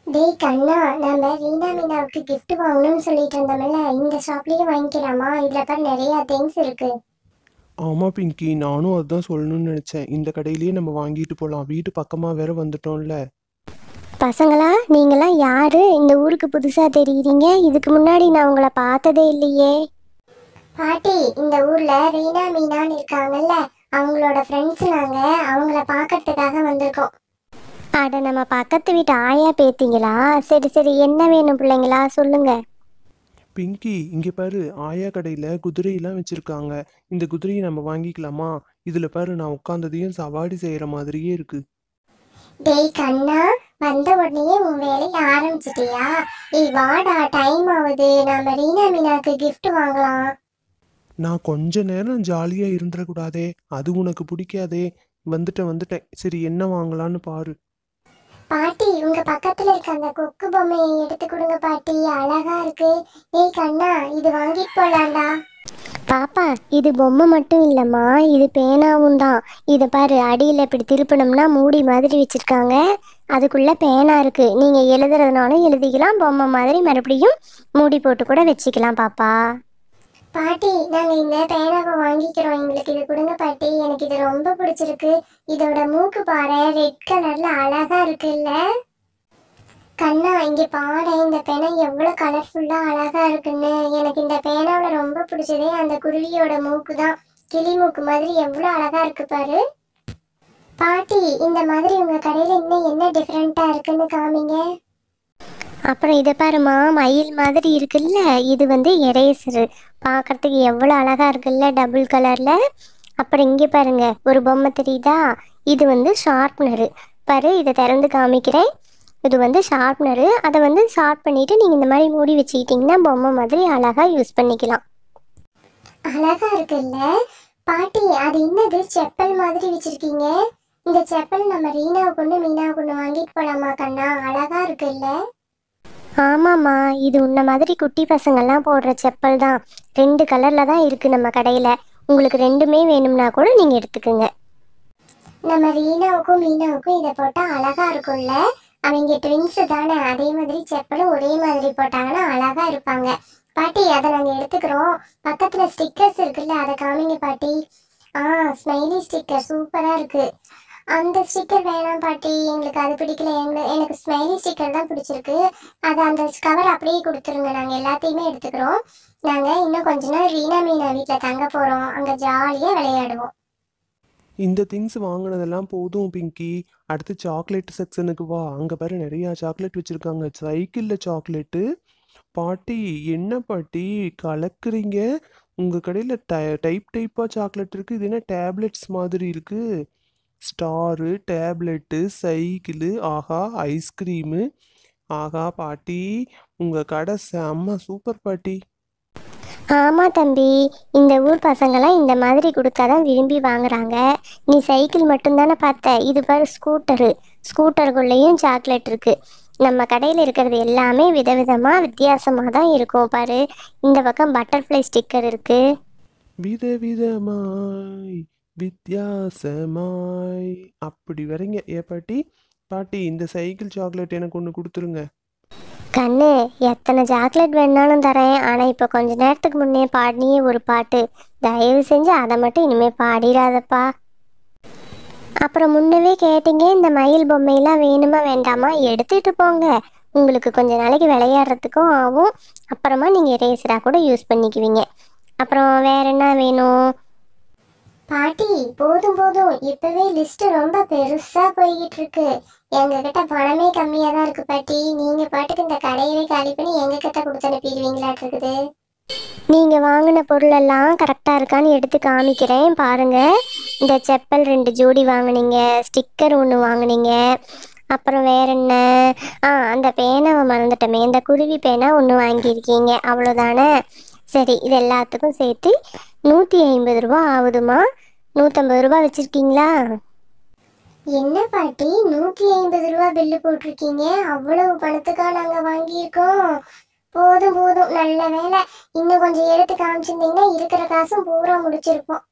டேய் கண்ணா நம்ம ரீனா மீனாவுக்கு gift வாங்கணும்னு சொல்லிட்டு இருந்தோம்ல இந்த ஷாப்லயே வாங்கிக்கலாமா இதுல பாரு நிறைய திங்ஸ் இருக்கு ஆமாம் பிங்கி நானும் அதுதான் சொல்லணும்னு நினச்சேன் இந்த கடையிலேயே நம்ம வாங்கிட்டு போகலாம் வீட்டு பக்கமாக வேற வந்துட்டோம்ல பசங்களா நீங்களாம் யாரு இந்த ஊருக்கு புதுசா தெரியுறீங்க இதுக்கு முன்னாடி நான் உங்களை பார்த்ததே இல்லையே பாட்டி இந்த ஊர்ல ரீனா மீனான்னு இருக்காங்கல்ல அவங்களோட ஃப்ரெண்ட்ஸ் நாங்க அவங்கள பார்க்கறதுக்காக வந்திருக்கோம் அட நம்ம பக்கத்து வீட்டு ஆயா பேத்திங்களா சரி சரி என்ன வேணும் பிள்ளைங்களா சொல்லுங்க பிங்கி இங்கே பாரு ஆயா கடையில் குதிரையெல்லாம் வச்சுருக்காங்க இந்த குதிரையை நம்ம வாங்கிக்கலாமா இதில் பாரு நான் உட்காந்ததையும் சவாரி செய்கிற மாதிரியே இருக்கு டேய் கண்ணா வந்த உடனே உன் வேலையை ஆரம்பிச்சிட்டியா ஏய் வாடா டைம் ஆகுது நாம ரீனா மீனாக்கு gift வாங்கலாம் நான் கொஞ்ச நேரம் ஜாலியாக இருந்துடக்கூடாதே அது உனக்கு பிடிக்காதே வந்துட்டேன் வந்துட்டேன் சரி என்ன வாங்கலான்னு பாரு பாட்டி உங்க பக்கத்துல இருக்க அந்த கொக்கு பொம்மையை எடுத்து கொடுங்க பாட்டி அழகா இருக்கு ஏய் கண்ணா இது வாங்கிட்டு போலாம்டா பாப்பா இது பொம்மை மட்டும் இல்லம்மா இது பேனாவும் தான் இதை பாரு அடியில் இப்படி திருப்பினோம்னா மூடி மாதிரி வச்சிருக்காங்க அதுக்குள்ள பேனா இருக்கு நீங்க எழுதுறதுனாலும் எழுதிக்கலாம் பொம்மை மாதிரி மறுபடியும் மூடி போட்டு கூட வச்சுக்கலாம் பாப்பா பாட்டி நாங்க இந்த பேனாவை வாங்கிக்கிறோம் எங்களுக்கு இது கொடுங்க பாட்டி எனக்கு இது ரொம்ப பிடிச்சிருக்கு இதோட மூக்கு பாரு ரெட் கலர்ல அழகா இருக்குல்ல கண்ணா இங்க பாரு இந்த பேனா எவ்வளவு கலர்ஃபுல்லா அழகா இருக்குன்னு எனக்கு இந்த பேனாவில ரொம்ப பிடிச்சதே அந்த குருவியோட மூக்கு தான் கிளி மூக்கு மாதிரி எவ்வளவு அழகா இருக்கு பாரு பாட்டி இந்த மாதிரி உங்க கடையில இன்னும் என்ன டிஃப்ரெண்டா இருக்குன்னு காமிங்க அப்புறம் இதை பாருமா மயில் மாதிரி இருக்குல்ல இது வந்து எரேசரு பார்க்கறதுக்கு எவ்வளோ அழகா இருக்குல்ல டபுள் கலர்ல அப்புறம் இங்கே பாருங்க ஒரு பொம்மை தெரியுதா இது வந்து ஷார்ப்னரு பாரு இதை திறந்து காமிக்கிறேன் இது வந்து ஷார்ப்னரு அதை வந்து ஷார்ப் பண்ணிட்டு நீங்கள் இந்த மாதிரி மூடி வச்சுக்கிட்டிங்கன்னா பொம்மை மாதிரி அழகா யூஸ் பண்ணிக்கலாம் அழகா இருக்குல்ல பாட்டி அது என்னது செப்பல் மாதிரி வச்சிருக்கீங்க இந்த செப்பல் நம்ம ரீனாவை கொண்டு மீனாவை கொண்டு வாங்கிட்டு போலாமா கண்ணா அழகா இருக்குல்ல ஆமாம்மா இது உன்ன மாதிரி குட்டி பசங்கள்லாம் போடுற செப்பல் தான் ரெண்டு கலர்ல தான் இருக்கு நம்ம கடையில உங்களுக்கு ரெண்டுமே வேணும்னா கூட நீங்க எடுத்துக்கோங்க நம்ம ரீனாவுக்கும் மீனாவுக்கும் இதை போட்டா அழகா இருக்கும்ல அவங்க ட்வின்ஸ் தானே அதே மாதிரி செப்பலும் ஒரே மாதிரி போட்டாங்கன்னா அழகா இருப்பாங்க பாட்டி அதை நாங்க எடுத்துக்கிறோம் பக்கத்துல ஸ்டிக்கர்ஸ் இருக்குல்ல அதை காமிங்க பாட்டி ஆ ஸ்மைலி ஸ்டிக்கர் சூப்பரா இருக்கு அந்த ஸ்டிக்கர் வேணாம் பாட்டி எங்களுக்கு அது பிடிக்கல எங்க- எனக்கு ஸ்மைலி ஸ்டிக்கர் தான் பிடிச்சிருக்கு அது அந்த கவர் அப்படியே கொடுத்துருங்க நாங்கள் எல்லாத்தையுமே எடுத்துக்கிறோம் நாங்கள் இன்னும் கொஞ்ச நாள் ரீனா மீனா வீட்டில் தங்க போகிறோம் அங்கே ஜாலியாக விளையாடுவோம் இந்த திங்ஸ் வாங்கினதெல்லாம் போதும் பிங்கி அடுத்து சாக்லேட் செக்ஷனுக்கு வா அங்கே பாரு நிறையா சாக்லேட் வச்சுருக்காங்க சைக்கிளில் சாக்லேட்டு பாட்டி என்ன பாட்டி கலக்குறீங்க உங்கள் கடையில் டை டைப் டைப்பாக சாக்லேட் இருக்குது இது என்ன டேப்லெட்ஸ் மாதிரி இருக்குது ஸ்டாரு டேப்லெட்டு சைக்கிளு ஆஹா ஐஸ்கிரீமு ஆஹா பாட்டி உங்கள் கடை செம்ம சூப்பர் பாட்டி ஆமாம் தம்பி இந்த ஊர் பசங்களாம் இந்த மாதிரி கொடுத்தாதான் விரும்பி வாங்குறாங்க நீ சைக்கிள் மட்டும்தானே பார்த்த இது பாரு ஸ்கூட்டரு ஸ்கூட்டருக்குள்ளேயும் சாக்லேட் இருக்கு நம்ம கடையில் இருக்கிறது எல்லாமே விதவிதமாக வித்தியாசமாக தான் இருக்கும் பாரு இந்த பக்கம் பட்டர்ஃப்ளை ஸ்டிக்கர் இருக்கு விதவிதமாய் வித்தியாசமாய் அப்படி வரீங்க ஏ பாட்டி பாட்டி இந்த சைக்கிள் சாக்லேட் எனக்கு ஒன்று கொடுத்துருங்க கண்ணு எத்தனை சாக்லேட் வேணாலும் தரேன் ஆனால் இப்போ கொஞ்ச நேரத்துக்கு முன்னே பாடினியே ஒரு பாட்டு தயவு செஞ்சு அதை மட்டும் இனிமேல் பாடிடாதப்பா அப்புறம் முன்னவே கேட்டீங்க இந்த மயில் பொம்மையெல்லாம் வேணுமா வேண்டாமா எடுத்துட்டு போங்க உங்களுக்கு கொஞ்ச நாளைக்கு விளையாடுறதுக்கும் ஆகும் அப்புறமா நீங்கள் ரேசராக கூட யூஸ் பண்ணிக்குவீங்க அப்புறம் வேற என்ன வேணும் பாட்டி போதும் போதும் இப்பவே லிஸ்ட் ரொம்ப பெருசா போய்கிட்டு இருக்கு எங்க கிட்ட பணமே கம்மியா தான் இருக்கு பாட்டி நீங்க பாட்டுக்கு இந்த கடையவே காலி பண்ணி எங்க கிட்ட கொடுத்து அனுப்பிடுவீங்களாட்டு இருக்குது நீங்க வாங்கின பொருள் எல்லாம் கரெக்டா இருக்கான்னு எடுத்து காமிக்கிறேன் பாருங்க இந்த செப்பல் ரெண்டு ஜோடி வாங்குனீங்க ஸ்டிக்கர் ஒன்று வாங்குனீங்க அப்புறம் வேற என்ன ஆ அந்த பேனாவை மறந்துட்டோமே இந்த குருவி பேனா ஒன்று வாங்கியிருக்கீங்க அவ்வளோதானே சரி இது எல்லாத்துக்கும் சேர்த்து நூற்றி ஐம்பது ரூபா ஆகுதுமா நூற்றம்பது ரூபா வச்சுருக்கீங்களா என்ன பாட்டி நூற்றி ஐம்பது ரூபா பில்லு போட்டிருக்கீங்க அவ்வளவு பணத்துக்கா நாங்கள் வாங்கியிருக்கோம் போதும் போதும் நல்ல வேலை இன்னும் கொஞ்சம் எடுத்து காமிச்சிருந்தீங்கன்னா இருக்கிற காசும் பூரா முடிச்சிருப்போம்